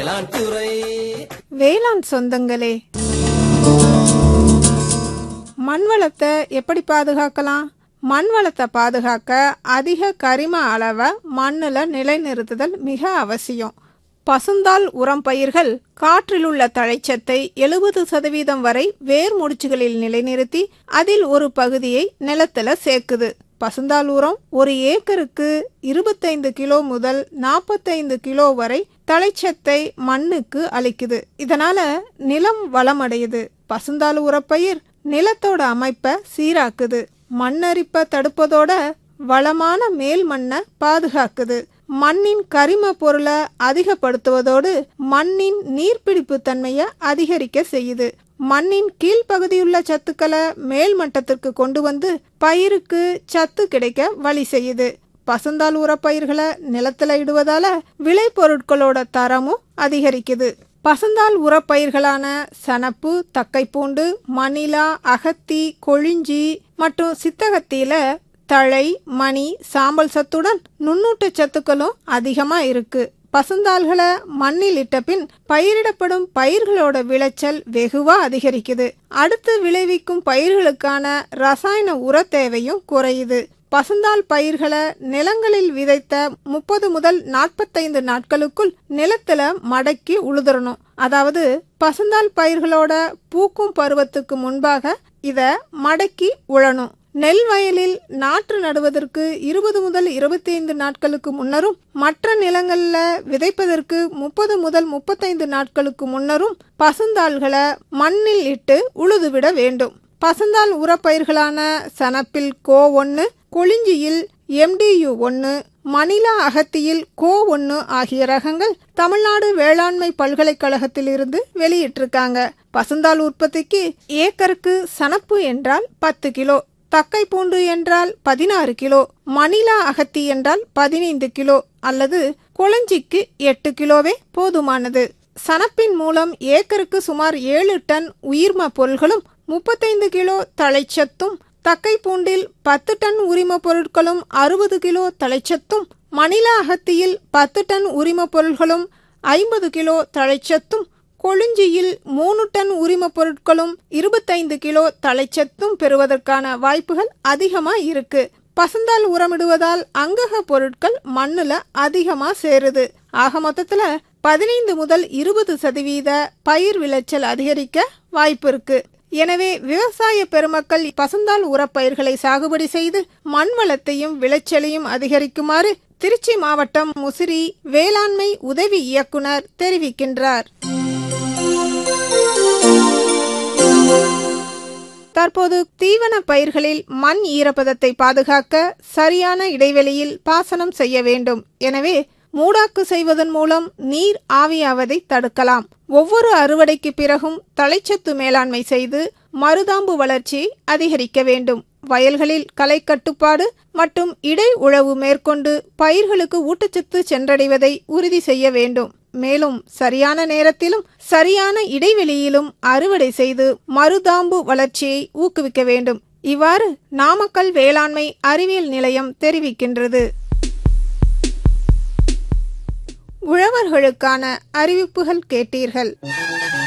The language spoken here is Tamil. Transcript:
வேளாண் துறை வேளாண் சொந்தங்களே மண் வளத்தை எப்படி பாதுகாக்கலாம் மண் வளத்தை பாதுகாக்க அதிக கரிம அளவை மண்ணில் நிலைநிறுத்துதல் மிக அவசியம் பசுந்தாள் உரம் பயிர்கள் காற்றில் உள்ள தழைச்சத்தை எழுபது சதவீதம் வரை வேர் முடிச்சுகளில் நிலைநிறுத்தி அதில் ஒரு பகுதியை நிலத்துல சேர்க்குது பசுந்தாள் உரம் ஒரு ஏக்கருக்கு இருபத்தைந்து கிலோ முதல் நாற்பத்தைந்து கிலோ வரை தழைச்சத்தை மண்ணுக்கு அளிக்குது இதனால நிலம் வளமடையுது பசுந்தாள் உரப்பயிர் நிலத்தோட அமைப்பை சீராக்குது மண்ணரிப்பை தடுப்பதோட வளமான மேல் மண்ணை பாதுகாக்குது மண்ணின் கரிம பொருளை அதிகப்படுத்துவதோடு மண்ணின் நீர்பிடிப்பு தன்மையை அதிகரிக்க செய்யுது மண்ணின் கீழ்ப்பகுதியுள்ள சத்துக்களை மேல் மட்டத்திற்கு கொண்டு வந்து பயிருக்கு சத்து கிடைக்க வழி செய்யுது பசுந்தாள் உரப்பயிர்களை நிலத்துல இடுவதால விளைபொருட்களோட தரமும் அதிகரிக்குது பசுந்தாள் உரப்பயிர்களான சணப்பு தக்கைப்பூண்டு மணிலா அகத்தி கொழிஞ்சி மற்றும் சித்தகத்தியில தழை மணி சாம்பல் சத்துடன் நுண்ணூட்ட சத்துக்களும் அதிகமா இருக்கு பசுந்தாள்களை மண்ணில் இட்ட பின் பயிரிடப்படும் பயிர்களோட விளைச்சல் வெகுவா அதிகரிக்குது அடுத்து விளைவிக்கும் பயிர்களுக்கான ரசாயன உர தேவையும் குறையுது பசுந்தாள் பயிர்களை நிலங்களில் விதைத்த முப்பது முதல் நாற்பத்தைந்து நாட்களுக்குள் நிலத்துல மடக்கி உழுதுறணும் அதாவது பசுந்தாள் பயிர்களோட பூக்கும் பருவத்துக்கு முன்பாக இத மடக்கி உழணும் நெல் வயலில் நாற்று நடுவதற்கு இருபது முதல் இருபத்தி ஐந்து நாட்களுக்கு முன்னரும் மற்ற நிலங்கள்ல விதைப்பதற்கு முப்பது முதல் முப்பத்தைந்து நாட்களுக்கு முன்னரும் பசுந்தாள்களை மண்ணில் இட்டு உழுதுவிட வேண்டும் பசுந்தாள் உரப்பயிர்களான சனப்பில் கோ ஒன்று கொளிஞ்சியில் எம்டியு ஒன்று மணிலா அகத்தியில் கோ ஒன்று ஆகிய ரகங்கள் தமிழ்நாடு வேளாண்மை பல்கலைக்கழகத்தில் இருந்து வெளியிட்டிருக்காங்க பசுந்தாள் உற்பத்திக்கு ஏக்கருக்கு சனப்பு என்றால் பத்து கிலோ தக்கை பூண்டு என்றால் பதினாறு கிலோ மணிலா அகத்தி என்றால் பதினைந்து கிலோ அல்லது கொளஞ்சிக்கு எட்டு கிலோவே போதுமானது சனப்பின் மூலம் ஏக்கருக்கு சுமார் ஏழு டன் உயிர்ம பொருள்களும் முப்பத்தைந்து கிலோ தழைச்சத்தும் தக்கை பூண்டில் பத்து டன் உரிம பொருட்களும் அறுபது கிலோ தழைச்சத்தும் மணிலா அகத்தியில் பத்து டன் உரிம பொருள்களும் ஐம்பது கிலோ தழைச்சத்தும் கொழுஞ்சியில் மூணு டன் உரிம பொருட்களும் இருபத்தைந்து கிலோ தழைச்சத்தும் பெறுவதற்கான வாய்ப்புகள் அதிகமா இருக்கு பசுந்தாள் உரமிடுவதால் அங்கக பொருட்கள் மண்ணுல அதிகமா சேருது ஆக மொத்தத்துல பதினைந்து முதல் இருபது சதவீத பயிர் விளைச்சல் அதிகரிக்க வாய்ப்பு இருக்கு எனவே விவசாய பெருமக்கள் பசுந்தாள் உரப்பயிர்களை சாகுபடி செய்து மண் வளத்தையும் விளைச்சலையும் அதிகரிக்குமாறு திருச்சி மாவட்டம் முசிறி வேளாண்மை உதவி இயக்குனர் தெரிவிக்கின்றார் தற்போது தீவன பயிர்களில் மண் ஈரப்பதத்தை பாதுகாக்க சரியான இடைவெளியில் பாசனம் செய்ய வேண்டும் எனவே மூடாக்கு செய்வதன் மூலம் நீர் ஆவியாவதை தடுக்கலாம் ஒவ்வொரு அறுவடைக்கு பிறகும் தழைச்சத்து மேலாண்மை செய்து மருதாம்பு வளர்ச்சியை அதிகரிக்க வேண்டும் வயல்களில் களை கட்டுப்பாடு மற்றும் இடை உழவு மேற்கொண்டு பயிர்களுக்கு ஊட்டச்சத்து சென்றடைவதை உறுதி செய்ய வேண்டும் மேலும் சரியான நேரத்திலும் சரியான இடைவெளியிலும் அறுவடை செய்து மருதாம்பு வளர்ச்சியை ஊக்குவிக்க வேண்டும் இவ்வாறு நாமக்கல் வேளாண்மை அறிவியல் நிலையம் தெரிவிக்கின்றது உழவர்களுக்கான அறிவிப்புகள் கேட்டீர்கள்